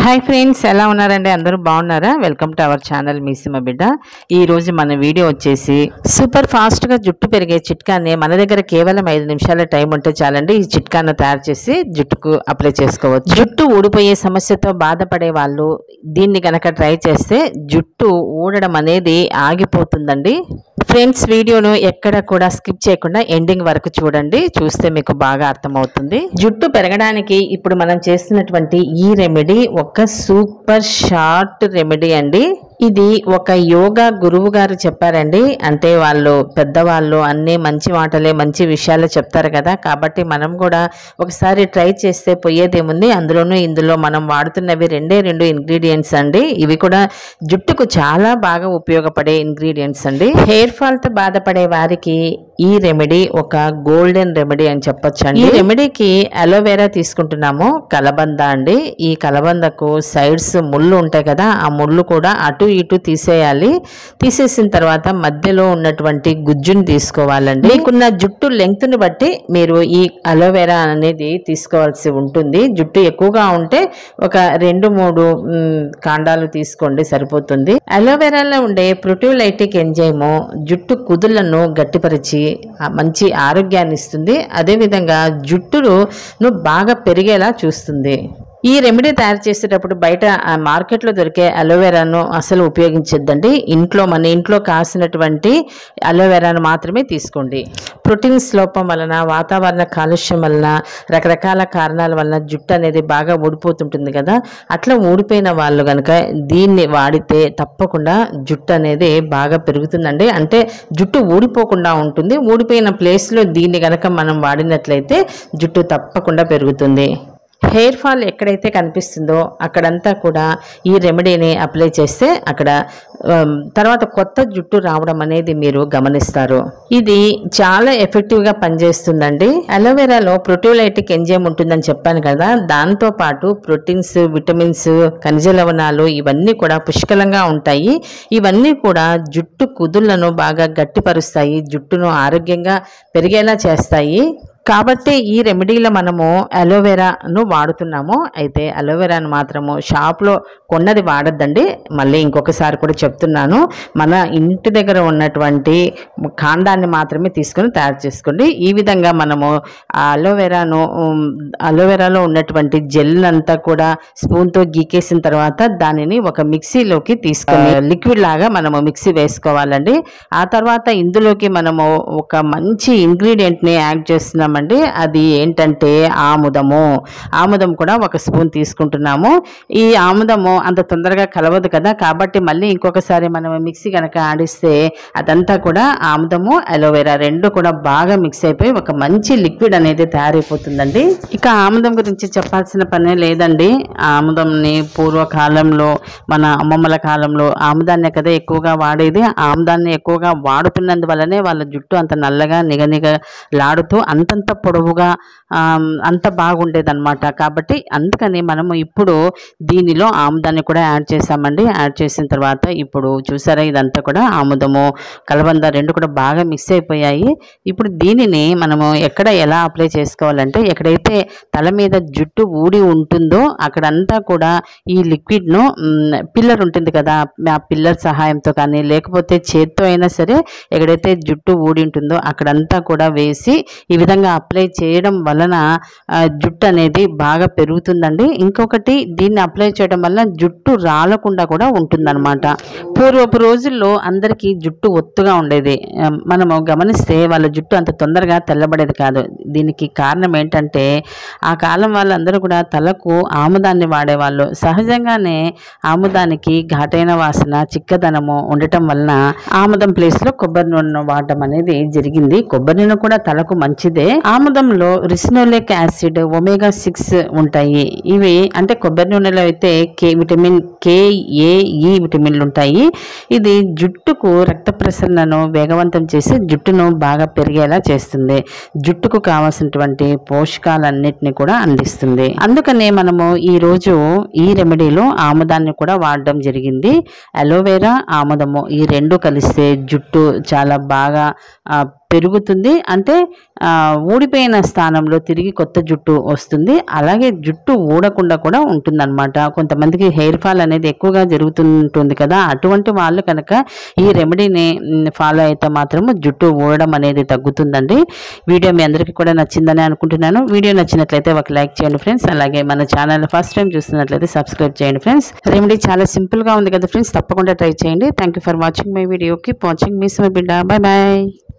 hi friends ఎలా ఉన్నారండి అందరూ బాగున్నారా వెల్కమ్ టు అవర్ ఛానల్ మీ సిమ బిడ్డ ఈ రోజు మన వీడియో వచ్చేసి సూపర్ ఫాస్ట్ గా జుట్టు పెరిగే చిట్కాని మన దగ్గర కేవలం ఐదు నిమిషాల టైం ఉంటే చాలండి ఈ చిట్కాను తయారు చేసి జుట్టుకు అప్లై చేసుకోవచ్చు జుట్టు ఊడిపోయే సమస్యతో బాధపడే వాళ్ళు దీన్ని గనక ట్రై చేస్తే జుట్టు ఊడడం అనేది ఆగిపోతుందండి ఫ్రెండ్స్ వీడియోను ఎక్కడ కూడా స్కిప్ చేయకుండా ఎండింగ్ వరకు చూడండి చూస్తే మీకు బాగా అర్థమవుతుంది జుట్టు పెరగడానికి ఇప్పుడు మనం చేస్తున్నటువంటి ఈ రెమెడీ ఒక సూపర్ షార్ట్ రెమెడీ అండి ఇది ఒక యోగా గురువు గారు చెప్పారండి అంటే వాళ్ళు పెద్దవాళ్ళు అన్ని మంచి మాటలే మంచి విషయాలు చెప్తారు కదా కాబట్టి మనం కూడా ఒకసారి ట్రై చేస్తే పోయేదేముంది అందులోనూ ఇందులో మనం వాడుతున్నవి రెండే రెండు ఇంగ్రీడియంట్స్ అండి ఇవి కూడా జుట్టుకు చాలా బాగా ఉపయోగపడే ఇంగ్రీడియంట్స్ అండి హెయిర్ ఫాల్ తో బాధపడే వారికి ఈ రెమెడీ ఒక గోల్డెన్ రెమెడీ అని చెప్పొచ్చు అండి ఈ రెమెడీకి అలోవెరా తీసుకుంటున్నాము కలబంద అండి ఈ కలబందకు సైడ్స్ ముళ్ళు ఉంటాయి కదా ఆ ముళ్ళు కూడా అటు ఇటు తీసేయాలి తీసేసిన తర్వాత మధ్యలో ఉన్నటువంటి గుజ్జుని తీసుకోవాలండి మీకున్న జుట్టు లెంగ్త్ ని బట్టి మీరు ఈ అలోవెరా అనేది తీసుకోవాల్సి ఉంటుంది జుట్టు ఎక్కువగా ఉంటే ఒక రెండు మూడు మ్, కాండాలు తీసుకోండి సరిపోతుంది అలోవెరాలో ఉండే ప్రొటియోలైటిక్ ఎంజైము జుట్టు కుదుళ్లను గట్టిపరిచి ఆ మంచి ఆరోగ్యాన్ని ఇస్తుంది అదేవిధంగా జుట్టును బాగా పెరిగేలా చూస్తుంది ఈ రెమెడీ తయారు చేసేటప్పుడు బయట ఆ మార్కెట్లో దొరికే అలోవెరాను అసలు ఉపయోగించొద్దండి ఇంట్లో మన ఇంట్లో కాసినటువంటి అలోవెరాను మాత్రమే తీసుకోండి ప్రోటీన్స్ లోపం వలన వాతావరణ కాలుష్యం వలన రకరకాల కారణాల వలన జుట్టు అనేది బాగా ఊడిపోతుంటుంది కదా అట్లా ఊడిపోయిన వాళ్ళు కనుక దీన్ని వాడితే తప్పకుండా జుట్టు అనేది బాగా పెరుగుతుందండి అంటే జుట్టు ఊడిపోకుండా ఉంటుంది ఊడిపోయిన ప్లేస్లో దీన్ని కనుక మనం వాడినట్లయితే జుట్టు తప్పకుండా పెరుగుతుంది హెయిర్ ఫాల్ ఎక్కడైతే కనిపిస్తుందో అక్కడంతా కూడా ఈ రెమెడీని అప్లై చేస్తే అక్కడ ఆమ్, తర్వాత కొత్త జుట్టు రావడం అనేది మీరు గమనిస్తారు ఇది చాలా ఎఫెక్టివ్గా పనిచేస్తుందండి అలోవెరాలో ప్రొటియోలైటిక్ ఎంజైమ్ ఉంటుందని చెప్పాను కదా దాంతో పాటు ప్రోటీన్స్ విటమిన్స్ ఖనిజ లవణాలు ఇవన్నీ కూడా పుష్కలంగా ఉంటాయి ఇవన్నీ కూడా జుట్టు కుదుళ్లను బాగా గట్టిపరుస్తాయి జుట్టును ఆరోగ్యంగా పెరిగేలా చేస్తాయి కాబట్టి ఈ రెమెడీలో మనము అలోవెరాను వాడుతున్నాము అయితే అలోవెరాను మాత్రము షాప్లో కొన్నది వాడద్దండి మళ్ళీ ఇంకొకసారి కూడా చెప్తున్నాను మన ఇంటి దగ్గర ఉన్నటువంటి కాండాన్ని మాత్రమే తీసుకొని తయారు చేసుకోండి ఈ విధంగా మనము ఆ అలోవెరాను ఉమ్, అలోవెరాలో ఉన్నటువంటి జెల్ అంతా కూడా స్పూన్తో గీకేసిన తర్వాత దానిని ఒక మిక్సీలోకి తీసుకొని లిక్విడ్ లాగా మనము మిక్సీ వేసుకోవాలండి ఆ తర్వాత ఇందులోకి మనము ఒక మంచి ఇంగ్రీడియంట్ని యాడ్ చేస్తున్నామండి అది ఏంటంటే ఆముదము ఆముదం కూడా ఒక స్పూన్ తీసుకుంటున్నాము ఈ ఆముదము అంత తొందరగా కలవదు కదా కాబట్టి మళ్ళీ ఇంకొకసారి మనం మిక్సీ కనుక ఆడిస్తే అదంతా కూడా ఆముదము అలోవెరా రెండు కూడా బాగా మిక్స్ అయిపోయి ఒక మంచి లిక్విడ్ అనేది తయారైపోతుందండి ఇక ఆముదం గురించి చెప్పాల్సిన పనే లేదండి ఆముదంని పూర్వకాలంలో మన అమ్మమ్మల కాలంలో ఆముదాన్ని కదా ఎక్కువగా వాడేది ఆముదాన్ని ఎక్కువగా వాడుతున్నందువల్లనే వాళ్ళ జుట్టు అంత నల్లగా నిగనిగలాడుతూ అంతంత పొడవుగా ఆమ్, అంత బాగుండేదన్నమాట కాబట్టి అందుకని మనము ఇప్పుడు దీనిలో ఆముదాన్ని కూడా యాడ్ చేసామండి యాడ్ చేసిన తర్వాత ఇప్పుడు చూసారా ఇదంతా కూడా ఆముదము కలబంద రెండు కూడా బాగా మిక్స్ అయిపోయాయి ఇప్పుడు దీనిని మనము ఎక్కడ ఎలా అప్లై చేసుకోవాలంటే ఎక్కడైతే తల మీద జుట్టు ఊడి ఉంటుందో అక్కడంతా కూడా ఈ లిక్విడ్ను పిల్లర్ ఉంటుంది కదా ఆ పిల్లర్ సహాయంతో కానీ లేకపోతే చేత్తో అయినా సరే ఎక్కడైతే జుట్టు ఊడి ఉంటుందో అక్కడంతా కూడా వేసి ఈ విధంగా అప్లై చేయడం వలన ఆ, జుట్టు అనేది బాగా పెరుగుతుందండి ఇంకొకటి దీన్ని అప్లై చేయడం వల్ల జుట్టు రాలకుండా కూడా ఉంటుందన్నమాట పూర్వపు రోజుల్లో అందరికీ జుట్టు ఒత్తుగా ఉండేది ఆ, మనము గమనిస్తే వాళ్ళ జుట్టు అంత తొందరగా తెల్లబడేది కాదు దీనికి కారణం ఏంటంటే ఆ కాలం వాళ్ళందరూ కూడా తలకు ఆముదాన్ని వాడేవాళ్ళు సహజంగానే ఆముదానికి ఘాటైన వాసన చిక్కదనము ఉండటం వలన ఆముదం ప్లేస్ లో కొబ్బరి నూనె వాడటం అనేది జరిగింది కొబ్బరి నూనె కూడా తలకు మంచిదే ఆముదంలో రిసినోలిక్ యాసిడ్ ఒమేగా సిక్స్ ఉంటాయి ఇవి అంటే కొబ్బరి నూనెలో అయితే కే విటమిన్ కే ఏ ఈ విటమిన్లు ఉంటాయి ఇది జుట్టుకు రక్త ప్రసరణను వేగవంతం చేసి జుట్టును బాగా పెరిగేలా చేస్తుంది జుట్టుకు కావాల్సినటువంటి పోషకాలన్నిటిని కూడా అందిస్తుంది అందుకనే మనము ఈ రోజు ఈ రెమెడీలో ఆముదాన్ని కూడా వాడడం జరిగింది అలోవెరా ఆముదము ఈ రెండు కలిస్తే జుట్టు చాలా బాగా ఆ, పెరుగుతుంది అంటే ఆ, ఊడిపోయిన స్థానంలో తిరిగి కొత్త జుట్టు వస్తుంది అలాగే జుట్టు ఊడకుండా కూడా ఉంటుందన్నమాట కొంతమందికి హెయిర్ ఫాల్ అనేది ఎక్కువగా జరుగుతుంటుంది కదా అటువంటి వాళ్ళు కనుక ఈ రెమెడీని ఫాలో అయితే మాత్రము జుట్టు ఊడడం అనేది తగ్గుతుందండి వీడియో మీ అందరికీ కూడా నచ్చిందని అనుకుంటున్నాను వీడియో నచ్చినట్లయితే ఒక లైక్ చేయండి ఫ్రెండ్స్ అలాగే మన ఛానల్ ఫస్ట్ టైం చూస్తున్నట్లయితే సబ్స్క్రైబ్ చేయండి ఫ్రెండ్స్ రెమెడీ చాలా సింపుల్గా ఉంది కదా ఫ్రెండ్స్ తప్పకుండా ట్రై చేయండి thank you for watching my video keep watching miss my బిడ్డ బాయ్ బాయ్